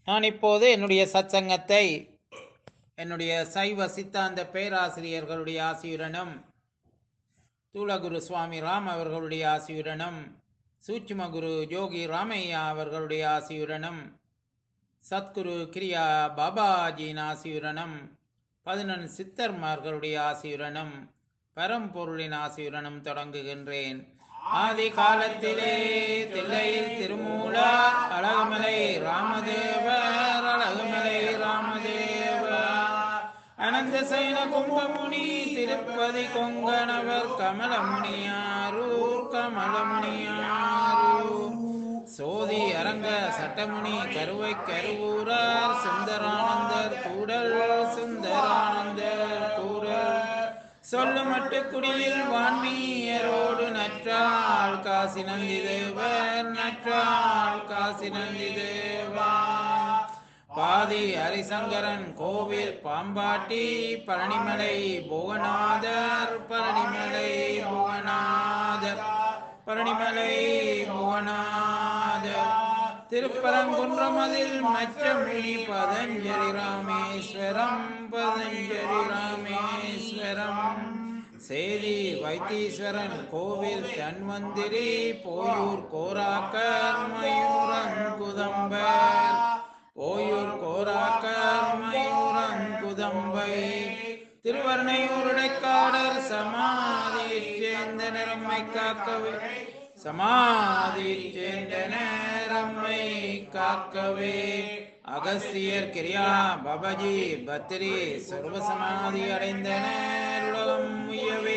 நான் இப்போது என்னுடைய சத்சங்கத்தை என்னுடைய சைவ சித்தாந்த பேராசிரியர்களுடைய ஆசியுடனும் தூளகுரு சுவாமி ராம் அவர்களுடைய ஆசியுடனும் சூட்சும குரு ஜோகி ராமையா அவர்களுடைய ஆசியுடனும் சத்குரு கிரியா பாபாஜியின் ஆசியுடனும் பதினொன்று சித்தர்மார்களுடைய ஆசியுடனும் பரம்பொருளின் ஆசியுடனும் தொடங்குகின்றேன் ஆதி காலத்திலே தில்லையில் திருமூலர் அழகுமலை ராமதேவர் அழகுமலை ராமதேவர் அனந்த சைன கும்பமுனி திருப்பதி கொங்கணவர் கமலமுனியாரூர் கமலமுனியாரூர் சோதி அரங்க சட்டமுனி கருவை கருவூரார் சுந்தரானந்தர் கூடல் சுந்தரானந்தர் கூடல் சொல்லு மட்டு குடியில் வான்மீயரோடு நற்றாள் காசி நந்தி தேவர் நற்றாள் காசி நந்தி தேவா பாதி ஹரிசங்கரன் கோவில் பாம்பாட்டி பழனிமலை புவனாதர் பழனிமலை புவனாதர் பழனிமலை புவனாதர் திருப்பரங்குன்றமதில் மச்சமணி பதஞ்சலி ராமேஸ்வரம் பதஞ்சலி ராமேஸ்வரம் சேரி வைத்தீஸ்வரன் கோவில் தன்வந்திரி போயூர் கோராக்கர் மயூரங்குதம்பர் ஓயூர் கோராக்கர் மயூரங்குதம்பை திருவர்ணையூருடைக்காடர் சமாதியைச் சேர்ந்த நிறம்மை காக்கவே சமாதியைச் சேர்ந்த நேரம்மை காக்கவே அகஸ்தியர் கிரியா பபஜி பத்ரி சர்வசமாதி அடைந்த நேருலகம் உயவே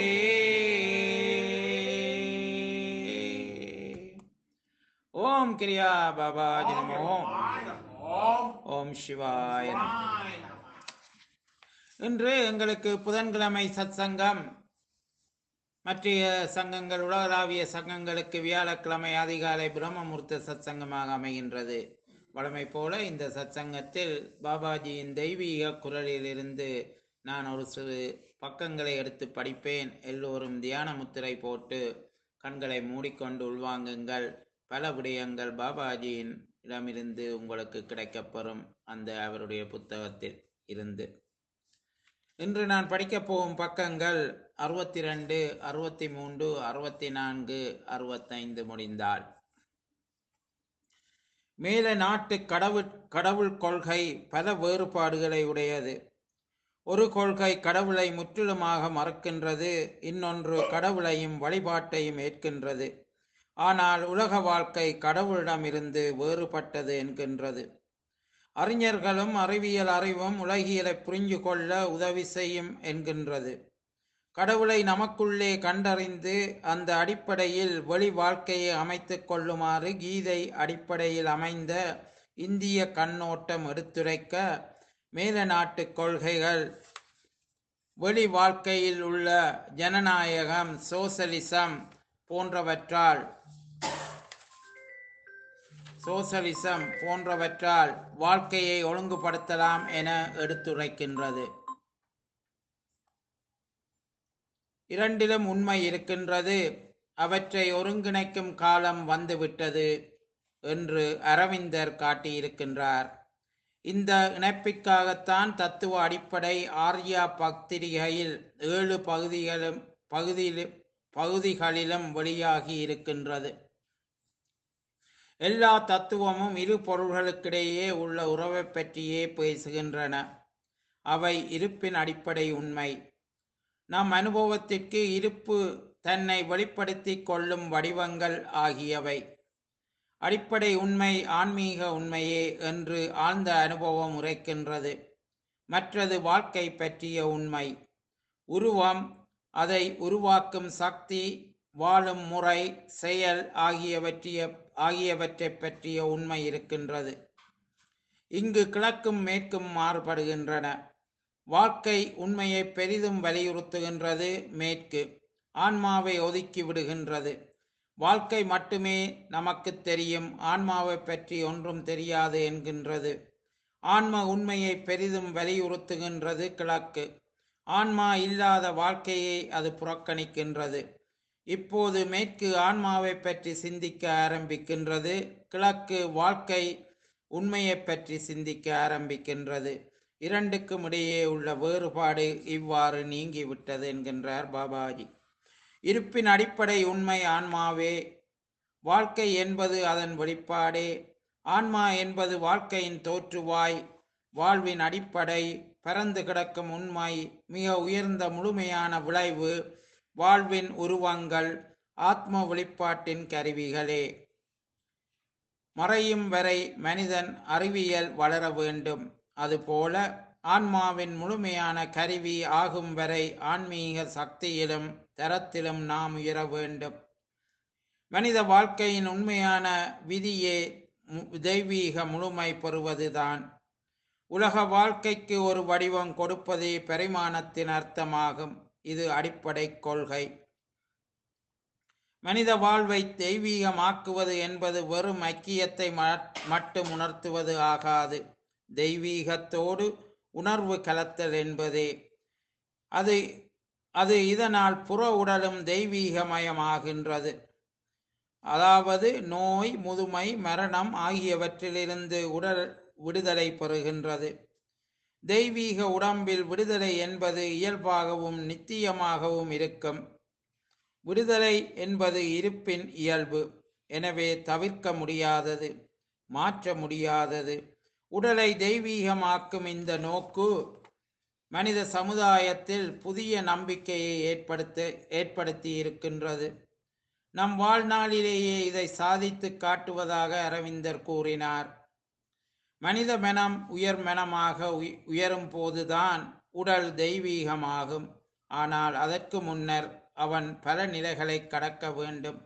ஓம் கிரியா பாபாஜி நமோ ஓம் சிவாய நமோ இன்று எங்களுக்கு புதன்கிழமை சத்சங்கம் மற்றைய சங்கங்கள் உலகளாவிய சங்கங்களுக்கு வியாழக்கிழமை அதிகாலை பிரம்மமுர்த்த சத்சங்கமாக அமைகின்றது வழமை போல இந்த சத்சங்கத்தில் பாபாஜியின் தெய்வீக குரலிலிருந்து நான் ஒரு சிறு பக்கங்களை எடுத்து படிப்பேன் எல்லோரும் தியான முத்திரை போட்டு கண்களை மூடிக்கொண்டு உள்வாங்குங்கள் பல விடயங்கள் பாபாஜியின் இடமிருந்து உங்களுக்கு கிடைக்கப்பெறும் அந்த அவருடைய புத்தகத்தில் இருந்து இன்று நான் படிக்கப் போகும் பக்கங்கள் அறுபத்தி ரெண்டு அறுபத்தி மூன்று அறுபத்தி நான்கு அறுபத்தைந்து முடிந்தால் மேல நாட்டு கடவுள் கடவுள் கொள்கை பல வேறுபாடுகளை உடையது ஒரு கொள்கை கடவுளை முற்றிலுமாக மறக்கின்றது இன்னொன்று கடவுளையும் வழிபாட்டையும் ஏற்கின்றது ஆனால் உலக வாழ்க்கை கடவுளிடமிருந்து வேறுபட்டது என்கின்றது அறிஞர்களும் அறிவியல் அறிவும் உலகியலை புரிஞ்சு கொள்ள உதவி செய்யும் என்கின்றது கடவுளை நமக்குள்ளே கண்டறிந்து அந்த அடிப்படையில் வெளி வாழ்க்கையை அமைத்து கொள்ளுமாறு கீதை அடிப்படையில் அமைந்த இந்திய கண்ணோட்டம் எடுத்துரைக்க மேல நாட்டு கொள்கைகள் வெளி வாழ்க்கையில் உள்ள ஜனநாயகம் சோசலிசம் போன்றவற்றால் சோசலிசம் போன்றவற்றால் வாழ்க்கையை ஒழுங்குபடுத்தலாம் என எடுத்துரைக்கின்றது இரண்டிலும் உண்மை இருக்கின்றது அவற்றை ஒருங்கிணைக்கும் காலம் வந்துவிட்டது என்று அரவிந்தர் காட்டியிருக்கின்றார் இந்த இணைப்பிற்காகத்தான் தத்துவ அடிப்படை ஆர்யா பத்திரிகையில் ஏழு பகுதிகளும் பகுதியில் பகுதிகளிலும் வெளியாகி இருக்கின்றது எல்லா தத்துவமும் இரு பொருள்களுக்கிடையே உள்ள உறவை பற்றியே பேசுகின்றன அவை இருப்பின் அடிப்படை உண்மை நம் அனுபவத்திற்கு இருப்பு தன்னை வெளிப்படுத்தி கொள்ளும் வடிவங்கள் ஆகியவை அடிப்படை உண்மை ஆன்மீக உண்மையே என்று ஆழ்ந்த அனுபவம் உரைக்கின்றது மற்றது வாழ்க்கை பற்றிய உண்மை உருவம் அதை உருவாக்கும் சக்தி வாழும் முறை செயல் ஆகியவற்றிய ஆகியவற்றை பற்றிய உண்மை இருக்கின்றது இங்கு கிழக்கும் மேற்கும் மாறுபடுகின்றன வாழ்க்கை உண்மையை பெரிதும் வலியுறுத்துகின்றது மேற்கு ஆன்மாவை ஒதுக்கி விடுகின்றது வாழ்க்கை மட்டுமே நமக்கு தெரியும் ஆன்மாவை பற்றி ஒன்றும் தெரியாது என்கின்றது ஆன்ம உண்மையை பெரிதும் வலியுறுத்துகின்றது கிழக்கு ஆன்மா இல்லாத வாழ்க்கையை அது புறக்கணிக்கின்றது இப்போது மேற்கு ஆன்மாவை பற்றி சிந்திக்க ஆரம்பிக்கின்றது கிழக்கு வாழ்க்கை உண்மையைப் பற்றி சிந்திக்க ஆரம்பிக்கின்றது இரண்டுக்கும் இடையே உள்ள வேறுபாடு இவ்வாறு நீங்கிவிட்டது என்கின்றார் பாபாஜி இருப்பின் அடிப்படை உண்மை ஆன்மாவே வாழ்க்கை என்பது அதன் வெளிப்பாடே ஆன்மா என்பது வாழ்க்கையின் தோற்றுவாய் வாழ்வின் அடிப்படை பரந்து கிடக்கும் உண்மை மிக உயர்ந்த முழுமையான விளைவு வாழ்வின் உருவங்கள் ஆத்ம வெளிப்பாட்டின் கருவிகளே மறையும் வரை மனிதன் அறிவியல் வளர வேண்டும் அதுபோல ஆன்மாவின் முழுமையான கருவி ஆகும் வரை ஆன்மீக சக்தியிலும் தரத்திலும் நாம் உயர வேண்டும் மனித வாழ்க்கையின் உண்மையான விதியே மு- தெய்வீக முழுமை பெறுவதுதான் உலக வாழ்க்கைக்கு ஒரு வடிவம் கொடுப்பதே பரிமாணத்தின் அர்த்தமாகும் இது அடிப்படை கொள்கை மனித வாழ்வை தெய்வீகமாக்குவது என்பது வெறும் ஐக்கியத்தை ம- மட்டும் உணர்த்துவது ஆகாது தெய்வீகத்தோடு உணர்வு கலத்தல் என்பதே அது அது இதனால் புற உடலும் தெய்வீகமயமாகின்றது அதாவது நோய் முதுமை மரணம் ஆகியவற்றிலிருந்து உடல் விடுதலை பெறுகின்றது தெய்வீக உடம்பில் விடுதலை என்பது இயல்பாகவும் நித்தியமாகவும் இருக்கும் விடுதலை என்பது இருப்பின் இயல்பு எனவே தவிர்க்க முடியாதது மாற்ற முடியாதது உடலை தெய்வீகமாக்கும் இந்த நோக்கு மனித சமுதாயத்தில் புதிய நம்பிக்கையை ஏற்படுத்த ஏற்படுத்தி இருக்கின்றது நம் வாழ்நாளிலேயே இதை சாதித்து காட்டுவதாக அரவிந்தர் கூறினார் மனித மனம் உயர் மனமாக உய்- உயரும் போதுதான் உடல் தெய்வீகமாகும் ஆனால் அதற்கு முன்னர் அவன் பல நிலைகளை கடக்க வேண்டும்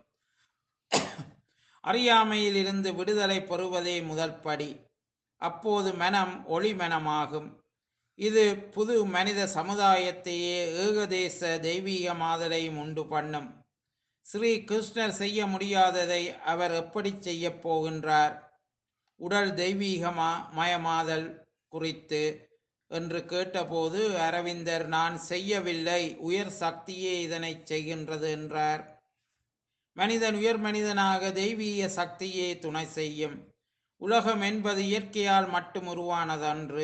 அறியாமையில் இருந்து விடுதலை பெறுவதே முதல் படி அப்போது மனம் ஒளி மனமாகும் இது புது மனித சமுதாயத்தையே ஏகதேச தெய்வீக மாதலையும் உண்டு பண்ணும் ஸ்ரீ கிருஷ்ணர் செய்ய முடியாததை அவர் எப்படி செய்யப் போகின்றார் உடல் தெய்வீகமா மயமாதல் குறித்து என்று கேட்டபோது அரவிந்தர் நான் செய்யவில்லை உயர் சக்தியே இதனை செய்கின்றது என்றார் மனிதன் உயர் மனிதனாக தெய்வீக சக்தியே துணை செய்யும் உலகம் என்பது இயற்கையால் மட்டும் உருவானதன்று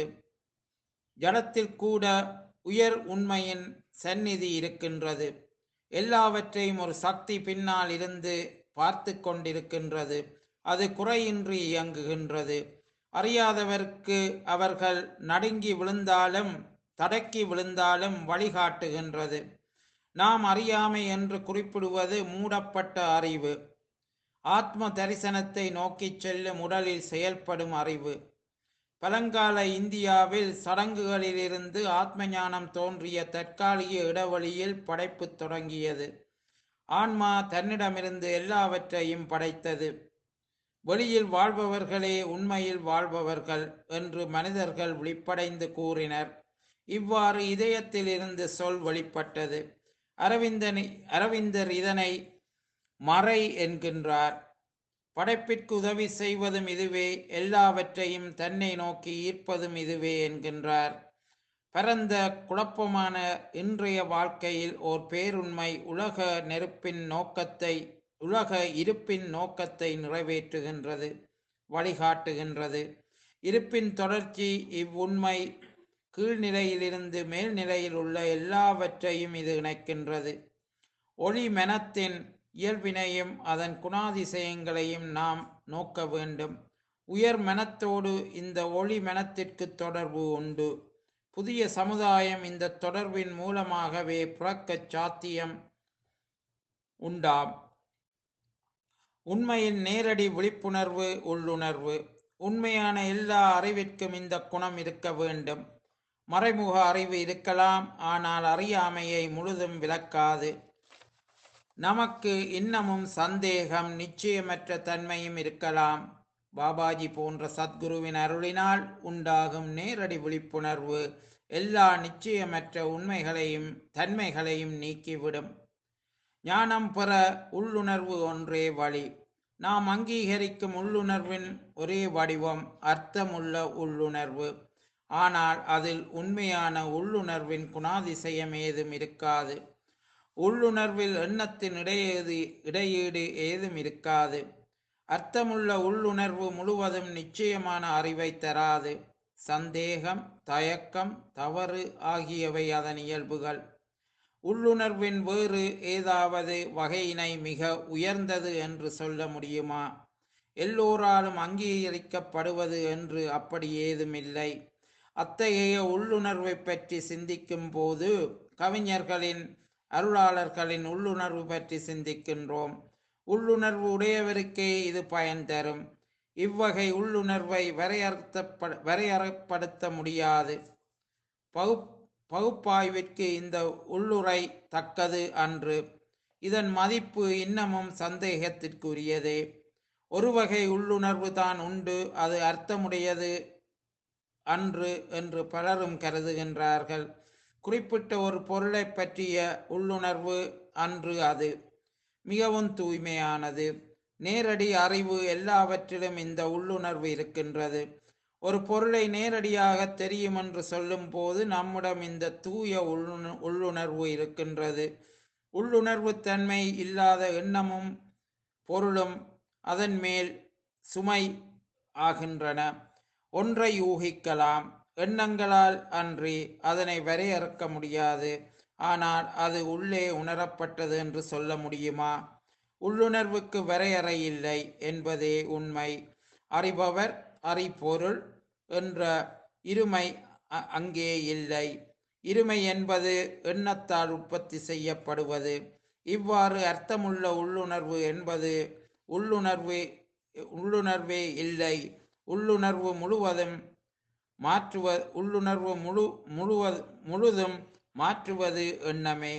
ஜடத்தில் கூட உயர் உண்மையின் சந்நிதி இருக்கின்றது எல்லாவற்றையும் ஒரு சக்தி பின்னால் இருந்து பார்த்து கொண்டிருக்கின்றது அது குறையின்றி இயங்குகின்றது அறியாதவர்க்கு அவர்கள் நடுங்கி விழுந்தாலும் தடக்கி விழுந்தாலும் வழிகாட்டுகின்றது நாம் அறியாமை என்று குறிப்பிடுவது மூடப்பட்ட அறிவு ஆத்ம தரிசனத்தை நோக்கிச் செல்லும் உடலில் செயல்படும் அறிவு பழங்கால இந்தியாவில் சடங்குகளிலிருந்து ஆத்ம ஞானம் தோன்றிய தற்காலிக இடைவெளியில் படைப்பு தொடங்கியது ஆன்மா தன்னிடமிருந்து எல்லாவற்றையும் படைத்தது வெளியில் வாழ்பவர்களே உண்மையில் வாழ்பவர்கள் என்று மனிதர்கள் விழிப்படைந்து கூறினர் இவ்வாறு இதயத்தில் இருந்து சொல் வெளிப்பட்டது அரவிந்தனி அரவிந்தர் இதனை மறை என்கின்றார் படைப்பிற்கு உதவி செய்வதும் இதுவே எல்லாவற்றையும் தன்னை நோக்கி ஈர்ப்பதும் இதுவே என்கின்றார் பரந்த குழப்பமான இன்றைய வாழ்க்கையில் ஓர் பேருண்மை உலக நெருப்பின் நோக்கத்தை உலக இருப்பின் நோக்கத்தை நிறைவேற்றுகின்றது வழிகாட்டுகின்றது இருப்பின் தொடர்ச்சி இவ்வுண்மை கீழ்நிலையிலிருந்து மேல்நிலையில் உள்ள எல்லாவற்றையும் இது இணைக்கின்றது ஒளி மனத்தின் இயல்பினையும் அதன் குணாதிசயங்களையும் நாம் நோக்க வேண்டும் உயர் மனத்தோடு இந்த ஒளி மனத்திற்கு தொடர்பு உண்டு புதிய சமுதாயம் இந்த தொடர்பின் மூலமாகவே பிறக்கச் சாத்தியம் உண்டாம் உண்மையின் நேரடி விழிப்புணர்வு உள்ளுணர்வு உண்மையான எல்லா அறிவிற்கும் இந்த குணம் இருக்க வேண்டும் மறைமுக அறிவு இருக்கலாம் ஆனால் அறியாமையை முழுதும் விளக்காது நமக்கு இன்னமும் சந்தேகம் நிச்சயமற்ற தன்மையும் இருக்கலாம் பாபாஜி போன்ற சத்குருவின் அருளினால் உண்டாகும் நேரடி விழிப்புணர்வு எல்லா நிச்சயமற்ற உண்மைகளையும் தன்மைகளையும் நீக்கிவிடும் ஞானம் பெற உள்ளுணர்வு ஒன்றே வழி நாம் அங்கீகரிக்கும் உள்ளுணர்வின் ஒரே வடிவம் அர்த்தமுள்ள உள்ளுணர்வு ஆனால் அதில் உண்மையான உள்ளுணர்வின் குணாதிசயம் ஏதும் இருக்காது உள்ளுணர்வில் எண்ணத்தின் இடையேது இடையீடு ஏதும் இருக்காது அர்த்தமுள்ள உள்ளுணர்வு முழுவதும் நிச்சயமான அறிவை தராது சந்தேகம் தயக்கம் தவறு ஆகியவை அதன் இயல்புகள் உள்ளுணர்வின் வேறு ஏதாவது வகையினை மிக உயர்ந்தது என்று சொல்ல முடியுமா எல்லோராலும் அங்கீகரிக்கப்படுவது என்று அப்படி ஏதுமில்லை அத்தகைய உள்ளுணர்வை பற்றி சிந்திக்கும் போது கவிஞர்களின் அருளாளர்களின் உள்ளுணர்வு பற்றி சிந்திக்கின்றோம் உள்ளுணர்வு உடையவருக்கே இது பயன் தரும் இவ்வகை உள்ளுணர்வை வரையறுத்தப்பட வரையறைப்படுத்த முடியாது பகு பகுப்பாய்விற்கு இந்த உள்ளுரை தக்கது அன்று இதன் மதிப்பு இன்னமும் சந்தேகத்திற்குரியதே ஒரு வகை உள்ளுணர்வு தான் உண்டு அது அர்த்தமுடையது அன்று என்று பலரும் கருதுகின்றார்கள் குறிப்பிட்ட ஒரு பொருளை பற்றிய உள்ளுணர்வு அன்று அது மிகவும் தூய்மையானது நேரடி அறிவு எல்லாவற்றிலும் இந்த உள்ளுணர்வு இருக்கின்றது ஒரு பொருளை நேரடியாக தெரியும் என்று சொல்லும் போது நம்மிடம் இந்த தூய உள்ளுண உள்ளுணர்வு இருக்கின்றது உள்ளுணர்வு தன்மை இல்லாத எண்ணமும் பொருளும் அதன் மேல் சுமை ஆகின்றன ஒன்றை ஊகிக்கலாம் எண்ணங்களால் அன்றி அதனை வரையறுக்க முடியாது ஆனால் அது உள்ளே உணரப்பட்டது என்று சொல்ல முடியுமா உள்ளுணர்வுக்கு வரையறை இல்லை என்பதே உண்மை அறிபவர் அறிபொருள் என்ற இருமை அ- அங்கே இல்லை இருமை என்பது எண்ணத்தால் உற்பத்தி செய்யப்படுவது இவ்வாறு அர்த்தமுள்ள உள்ளுணர்வு என்பது உள்ளுணர்வு உள்ளுணர்வே இல்லை உள்ளுணர்வு முழுவதும் மாற்றுவ உள்ளுணர்வு முழு முழுவது முழுதும் மாற்றுவது எண்ணமே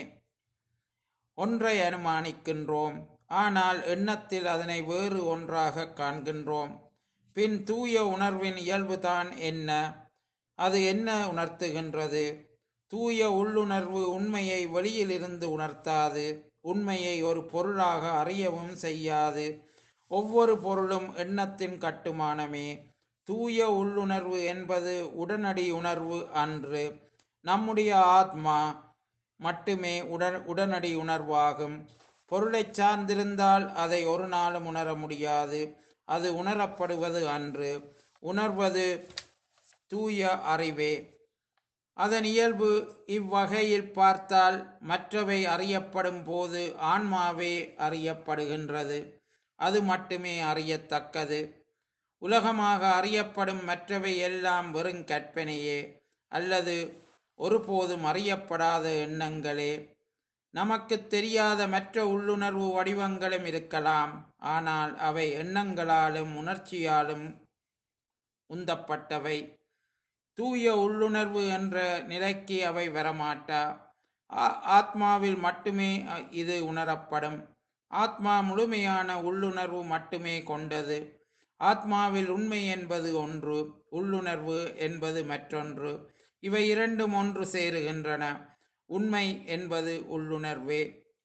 ஒன்றை அனுமானிக்கின்றோம் ஆனால் எண்ணத்தில் அதனை வேறு ஒன்றாக காண்கின்றோம் பின் தூய உணர்வின் இயல்புதான் என்ன அது என்ன உணர்த்துகின்றது தூய உள்ளுணர்வு உண்மையை வெளியிலிருந்து உணர்த்தாது உண்மையை ஒரு பொருளாக அறியவும் செய்யாது ஒவ்வொரு பொருளும் எண்ணத்தின் கட்டுமானமே தூய உள்ளுணர்வு என்பது உடனடி உணர்வு அன்று நம்முடைய ஆத்மா மட்டுமே உடன் உடனடி உணர்வாகும் பொருளைச் சார்ந்திருந்தால் அதை ஒரு நாளும் உணர முடியாது அது உணரப்படுவது அன்று உணர்வது தூய அறிவே அதன் இயல்பு இவ்வகையில் பார்த்தால் மற்றவை அறியப்படும் போது ஆன்மாவே அறியப்படுகின்றது அது மட்டுமே அறியத்தக்கது உலகமாக அறியப்படும் மற்றவை எல்லாம் வெறும் கற்பனையே அல்லது ஒருபோதும் அறியப்படாத எண்ணங்களே நமக்கு தெரியாத மற்ற உள்ளுணர்வு வடிவங்களும் இருக்கலாம் ஆனால் அவை எண்ணங்களாலும் உணர்ச்சியாலும் உந்தப்பட்டவை தூய உள்ளுணர்வு என்ற நிலைக்கு அவை வரமாட்டா ஆ- ஆத்மாவில் மட்டுமே அ, இது உணரப்படும் ஆத்மா முழுமையான உள்ளுணர்வு மட்டுமே கொண்டது ஆத்மாவில் உண்மை என்பது ஒன்று உள்ளுணர்வு என்பது மற்றொன்று இவை இரண்டும் ஒன்று சேருகின்றன உண்மை என்பது உள்ளுணர்வே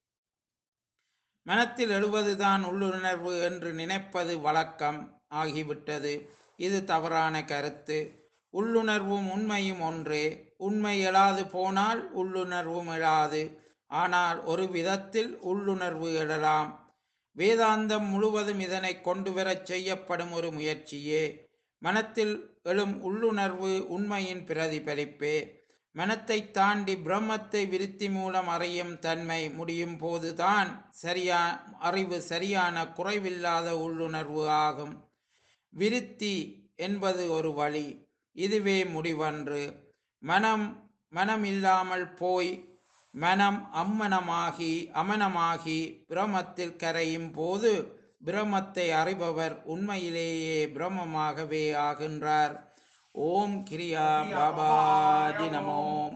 மனத்தில் எழுவதுதான் உள்ளுணர்வு என்று நினைப்பது வழக்கம் ஆகிவிட்டது இது தவறான கருத்து உள்ளுணர்வும் உண்மையும் ஒன்றே உண்மை எழாது போனால் உள்ளுணர்வும் எழாது ஆனால் ஒரு விதத்தில் உள்ளுணர்வு எழலாம் வேதாந்தம் முழுவதும் இதனை கொண்டு வரச் செய்யப்படும் ஒரு முயற்சியே மனத்தில் எழும் உள்ளுணர்வு உண்மையின் பிரதிபலிப்பே மனத்தை தாண்டி பிரம்மத்தை விருத்தி மூலம் அறியும் தன்மை முடியும் போதுதான் சரியா அறிவு சரியான குறைவில்லாத உள்ளுணர்வு ஆகும் விருத்தி என்பது ஒரு வழி இதுவே முடிவன்று மனம் மனம் இல்லாமல் போய் மனம் அம்மனமாகி அமனமாகி பிரமத்தில் கரையும் போது பிரமத்தை அறிபவர் உண்மையிலேயே பிரம்மமாகவே ஆகின்றார் ஓம் கிரியா பாபாஜி நமோ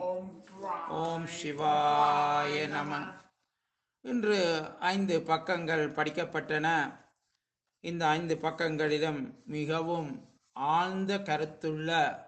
ஓம் சிவாய நம இன்று ஐந்து பக்கங்கள் படிக்கப்பட்டன இந்த ஐந்து பக்கங்களிலும் மிகவும் ஆழ்ந்த கருத்துள்ள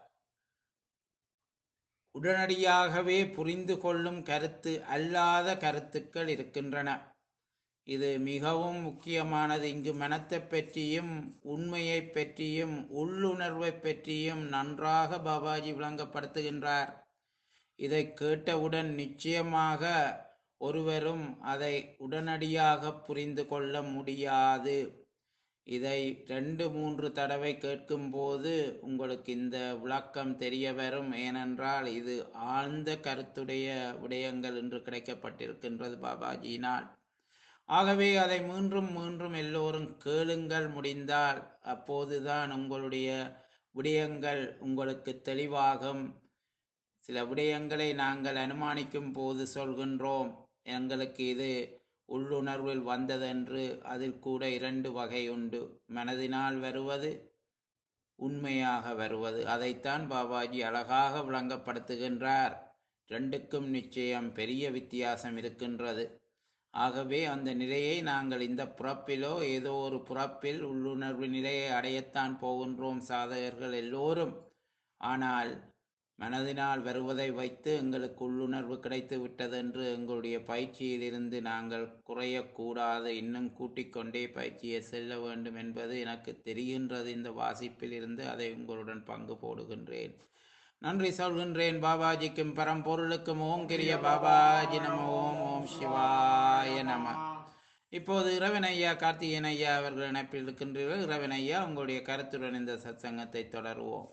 உடனடியாகவே புரிந்து கொள்ளும் கருத்து அல்லாத கருத்துக்கள் இருக்கின்றன இது மிகவும் முக்கியமானது இங்கு மனத்தை பற்றியும் உண்மையை பற்றியும் உள்ளுணர்வை பற்றியும் நன்றாக பாபாஜி விளங்கப்படுத்துகின்றார் இதை கேட்டவுடன் நிச்சயமாக ஒருவரும் அதை உடனடியாக புரிந்து கொள்ள முடியாது இதை ரெண்டு மூன்று தடவை கேட்கும்போது உங்களுக்கு இந்த விளக்கம் தெரிய வரும் ஏனென்றால் இது ஆழ்ந்த கருத்துடைய விடயங்கள் என்று கிடைக்கப்பட்டிருக்கின்றது பாபாஜியினால் ஆகவே அதை மீண்டும் மீண்டும் எல்லோரும் கேளுங்கள் முடிந்தால் அப்போதுதான் உங்களுடைய விடயங்கள் உங்களுக்கு தெளிவாகும் சில விடயங்களை நாங்கள் அனுமானிக்கும் போது சொல்கின்றோம் எங்களுக்கு இது உள்ளுணர்வில் வந்ததென்று அதில் கூட இரண்டு வகை உண்டு மனதினால் வருவது உண்மையாக வருவது அதைத்தான் பாபாஜி அழகாக விளங்கப்படுத்துகின்றார் ரெண்டுக்கும் நிச்சயம் பெரிய வித்தியாசம் இருக்கின்றது ஆகவே அந்த நிலையை நாங்கள் இந்த புறப்பிலோ ஏதோ ஒரு புறப்பில் உள்ளுணர்வு நிலையை அடையத்தான் போகின்றோம் சாதகர்கள் எல்லோரும் ஆனால் மனதினால் வருவதை வைத்து எங்களுக்கு உள்ளுணர்வு கிடைத்து விட்டதென்று எங்களுடைய பயிற்சியிலிருந்து நாங்கள் குறையக்கூடாது இன்னும் கூட்டிக் கொண்டே பயிற்சியை செல்ல வேண்டும் என்பது எனக்கு தெரிகின்றது இந்த வாசிப்பில் இருந்து அதை உங்களுடன் பங்கு போடுகின்றேன் நன்றி சொல்கின்றேன் பாபாஜிக்கும் பரம்பொருளுக்கும் ஓம் கிரிய பாபாஜி நம ஓம் ஓம் சிவாய நம இப்போது இரவன் ஐயா கார்த்திகேயன் ஐயா அவர்கள் இணைப்பில் இருக்கின்றீர்கள் இரவன் ஐயா உங்களுடைய கருத்துடன் இந்த சத்சங்கத்தை தொடருவோம்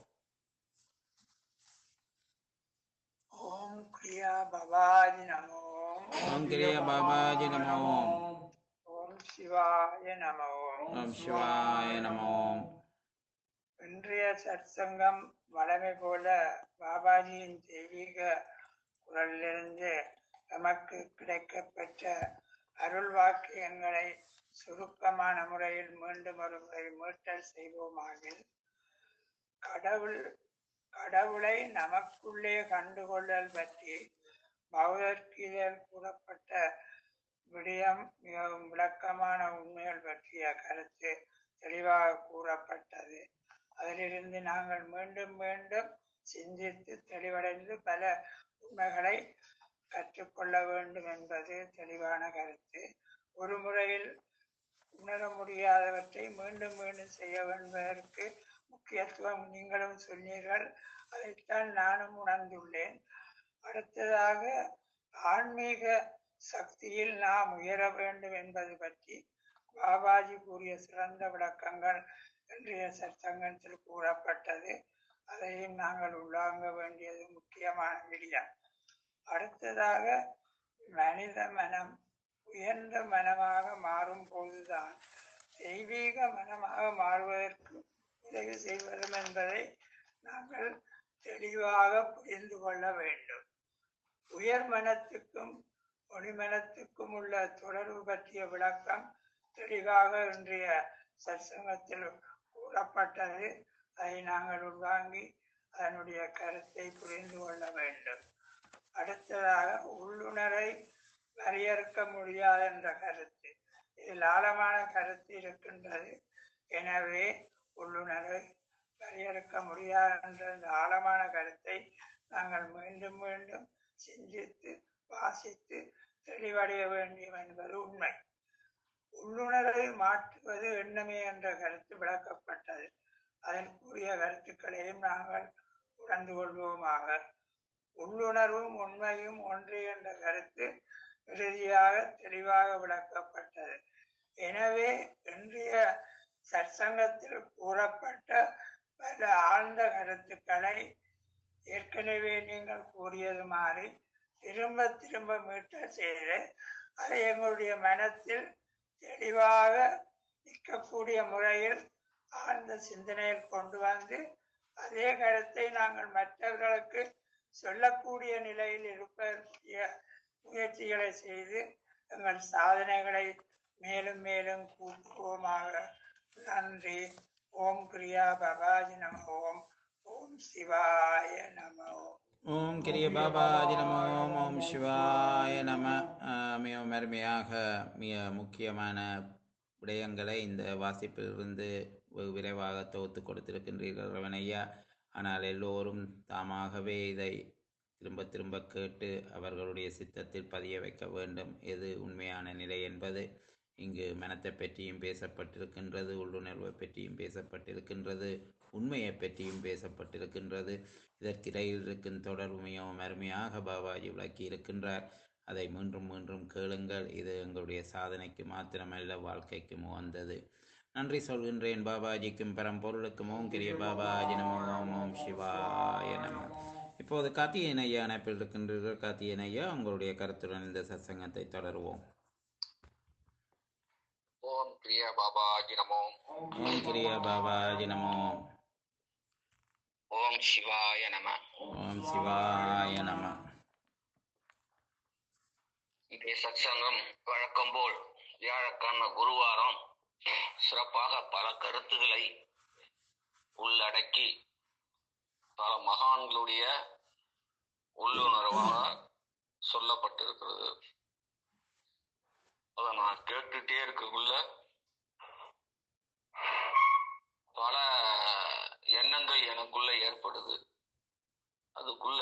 ஓம் கிரியா பவாஜி நமோ ஓம் கிரிய பாபாஜி நம ஓம் ஓம் சிவாய நமோ ஓம் சிவாய நம ஓம் இன்றைய சற்சங்கம் வளமை போல பாபாஜியின் தெய்வீக குரலிலிருந்து நமக்கு கிடைக்கப்பெற்ற அருள் வாக்கியங்களை சுருக்கமான முறையில் மீண்டும் ஒரு முறை மீட்டல் செய்வோமாகில் கடவுள் கடவுளை நமக்குள்ளே கண்டுகொள்ளல் பற்றி பௌதர்கீதையில் கூறப்பட்ட விடயம் மிகவும் விளக்கமான உண்மைகள் பற்றிய கருத்து தெளிவாக கூறப்பட்டது அதிலிருந்து நாங்கள் மீண்டும் மீண்டும் சிந்தித்து தெளிவடைந்து பல உண்மைகளை கற்றுக்கொள்ள வேண்டும் என்பது தெளிவான கருத்து ஒரு முறையில் உணர முடியாதவற்றை மீண்டும் மீண்டும் செய்ய வேண்டுவதற்கு முக்கியத்துவம் நீங்களும் சொன்னீர்கள் அதைத்தான் நானும் உணர்ந்துள்ளேன் அடுத்ததாக ஆன்மீக சக்தியில் நாம் உயர வேண்டும் என்பது பற்றி பாபாஜி கூறிய சிறந்த விளக்கங்கள் இன்றைய சத்சங்கத்தில் கூறப்பட்டது அதையும் நாங்கள் உள்ளாங்க வேண்டியது முக்கியமான விடயம் அடுத்ததாக மனித மனம் உயர்ந்த மனமாக மாறும் போதுதான் தெய்வீக மனமாக மாறுவதற்கு உதவி செய்வதும் என்பதை நாங்கள் தெளிவாக புரிந்து கொள்ள வேண்டும் உயர் மனத்துக்கும் ஒளிமனத்துக்கும் உள்ள தொடர்பு பற்றிய விளக்கம் தெளிவாக இன்றைய சற்சங்கத்தில் கூறப்பட்டது அதை நாங்கள் உள்வாங்கி அதனுடைய கருத்தை புரிந்து கொள்ள வேண்டும் அடுத்ததாக உள்ளுணரை வரையறுக்க முடியாது என்ற கருத்து இதில் ஆழமான கருத்து இருக்கின்றது எனவே உள்ளுணரை வரையறுக்க முடியாது என்ற இந்த ஆழமான கருத்தை நாங்கள் மீண்டும் மீண்டும் சிந்தித்து வாசித்து தெளிவடைய வேண்டும் என்பது உண்மை உள்ளுணரை மாற்றுவது எண்ணமே என்ற கருத்து விளக்கப்பட்டது அதற்குரிய கருத்துக்களையும் நாங்கள் உணர்ந்து கொள்வோமாக உள்ளுணர்வும் உண்மையும் ஒன்று என்ற கருத்து இறுதியாக தெளிவாக விளக்கப்பட்டது எனவே இன்றைய சற்சங்கத்தில் கூறப்பட்ட பல ஆழ்ந்த கருத்துக்களை ஏற்கனவே நீங்கள் கூறியது மாதிரி திரும்ப திரும்ப மீட்டல் செய்து அதை எங்களுடைய மனத்தில் தெளிவாக நிற்கக்கூடிய முறையில் ஆழ்ந்த சிந்தனையில் கொண்டு வந்து அதே கருத்தை நாங்கள் மற்றவர்களுக்கு சொல்லக்கூடிய நிலையில் இருப்பதற்குரிய முயற்சிகளை செய்து எங்கள் சாதனைகளை மேலும் மேலும் கூட்டுவோமாக நன்றி ஓம் கிரியா பபாஜி நம ஓம் ஓம் சிவாய நம ஓம் ஓம் கிரிய பாபாஜி நம ஓம் ஓம் சிவாய நம ஆஹ் மிகவும் அருமையாக மிக முக்கியமான விடயங்களை இந்த வாசிப்பிலிருந்து வெகு விரைவாக தொகுத்து கொடுத்திருக்கின்றீர்கள் ரவணையா ஆனால் எல்லோரும் தாமாகவே இதை திரும்ப திரும்ப கேட்டு அவர்களுடைய சித்தத்தில் பதிய வைக்க வேண்டும் எது உண்மையான நிலை என்பது இங்கு மனத்தை பற்றியும் பேசப்பட்டிருக்கின்றது உள்ளுணர்வை பற்றியும் பேசப்பட்டிருக்கின்றது உண்மையை பற்றியும் பேசப்பட்டிருக்கின்றது இதற்கிடையில் இருக்கும் தொடர்பு மிகவும் அருமையாக பாபாஜி விளக்கி இருக்கின்றார் அதை மீண்டும் மீண்டும் கேளுங்கள் இது எங்களுடைய சாதனைக்கு மாத்திரமல்ல வாழ்க்கைக்கும் உகந்தது நன்றி சொல்கின்றேன் பாபாஜிக்கும் பரம்பொருளுக்கும் ஓம் கிரிய பாபாஜி நமோ ஓம் ஓம் சிவாய நம இப்போது கார்த்திகேயன் ஐயா அணைப்பில் இருக்கின்றீர்கள் கார்த்திகேயன் ஐயா உங்களுடைய கருத்துடன் இந்த சத்சங்கத்தை தொடருவோம் ஓம் பிரிய பாபாஜி நமோ ஓம் கிரிய பாபாஜி நமோ ஓம் சிவாய நம ஓம் சிவாய நம இன்றைய சத்சங்கம் வழக்கம் போல் வியாழக்கிழமை குருவாரம் சிறப்பாக பல கருத்துக்களை உள்ளடக்கி பல மகான்களுடைய உள்ளுணர்வாக சொல்லப்பட்டிருக்கிறது அதை நான் கேட்டுட்டே இருக்கக்குள்ள பல எண்ணங்கள் எனக்குள்ள ஏற்படுது அதுக்குள்ள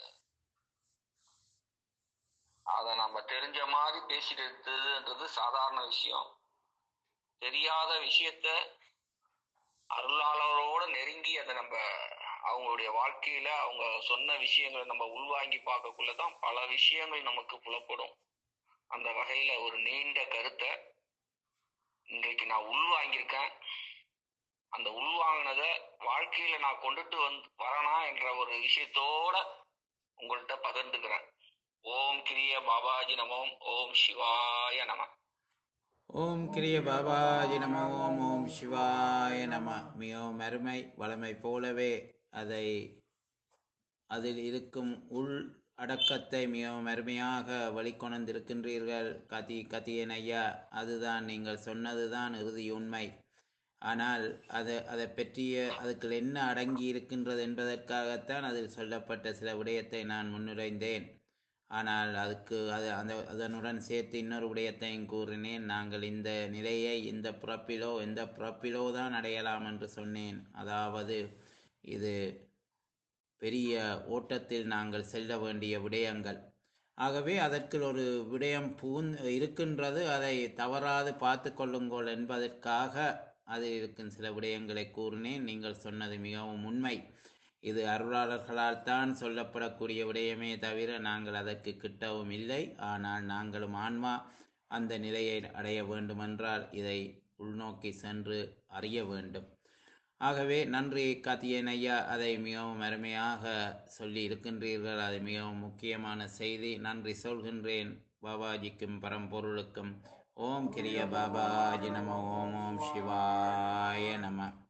அதை நம்ம தெரிஞ்ச மாதிரி பேசிட்டு எடுத்ததுன்றது சாதாரண விஷயம் தெரியாத விஷயத்த அருளாளரோட நெருங்கி அதை நம்ம அவங்களுடைய வாழ்க்கையில அவங்க சொன்ன விஷயங்களை நம்ம உள்வாங்கி பார்க்கக்குள்ளதான் பல விஷயங்கள் நமக்கு புலப்படும் அந்த வகையில ஒரு நீண்ட கருத்தை இன்றைக்கு நான் உள்வாங்கியிருக்கேன் அந்த உள்வாங்கினத வாழ்க்கையில நான் கொண்டுட்டு வந்து வரனா என்ற ஒரு விஷயத்தோட உங்கள்கிட்ட பகிர்ந்துக்கிறேன் ஓம் கிரிய பாபாஜி நமோம் ஓம் சிவாய நம ஓம் கிரிய பாபாஜி நமோ ஓம் ஓம் சிவாய நம மிகவும் அருமை வளமை போலவே அதை அதில் இருக்கும் உள் அடக்கத்தை மிகவும் அருமையாக வழிகொணர்ந்திருக்கின்றீர்கள் கதி கதியன் ஐயா அதுதான் நீங்கள் சொன்னதுதான் இறுதி உண்மை ஆனால் அது அதை பற்றிய அதுக்குள் என்ன அடங்கி இருக்கின்றது என்பதற்காகத்தான் அதில் சொல்லப்பட்ட சில விடயத்தை நான் முன்னுரைந்தேன் ஆனால் அதுக்கு அது அந்த அதனுடன் சேர்த்து இன்னொரு விடயத்தையும் கூறினேன் நாங்கள் இந்த நிலையை இந்த பிறப்பிலோ இந்த பிறப்பிலோ தான் அடையலாம் என்று சொன்னேன் அதாவது இது பெரிய ஓட்டத்தில் நாங்கள் செல்ல வேண்டிய விடயங்கள் ஆகவே அதற்கு ஒரு விடயம் பூந் இருக்கின்றது அதை தவறாது பார்த்து கொள்ளுங்கள் என்பதற்காக அதில் இருக்கும் சில விடயங்களை கூறினேன் நீங்கள் சொன்னது மிகவும் உண்மை இது அருளாளர்களால் தான் சொல்லப்படக்கூடிய விடயமே தவிர நாங்கள் அதற்கு கிட்டவும் இல்லை ஆனால் நாங்களும் ஆன்மா அந்த நிலையை அடைய வேண்டுமென்றால் இதை உள்நோக்கி சென்று அறிய வேண்டும் ஆகவே நன்றி காத்தியன் ஐயா அதை மிகவும் அருமையாக சொல்லி இருக்கின்றீர்கள் அது மிகவும் முக்கியமான செய்தி நன்றி சொல்கின்றேன் பாபாஜிக்கும் பரம்பொருளுக்கும் ஓம் கிரிய பாபாஜி நம ஓம் ஓம் சிவாய நம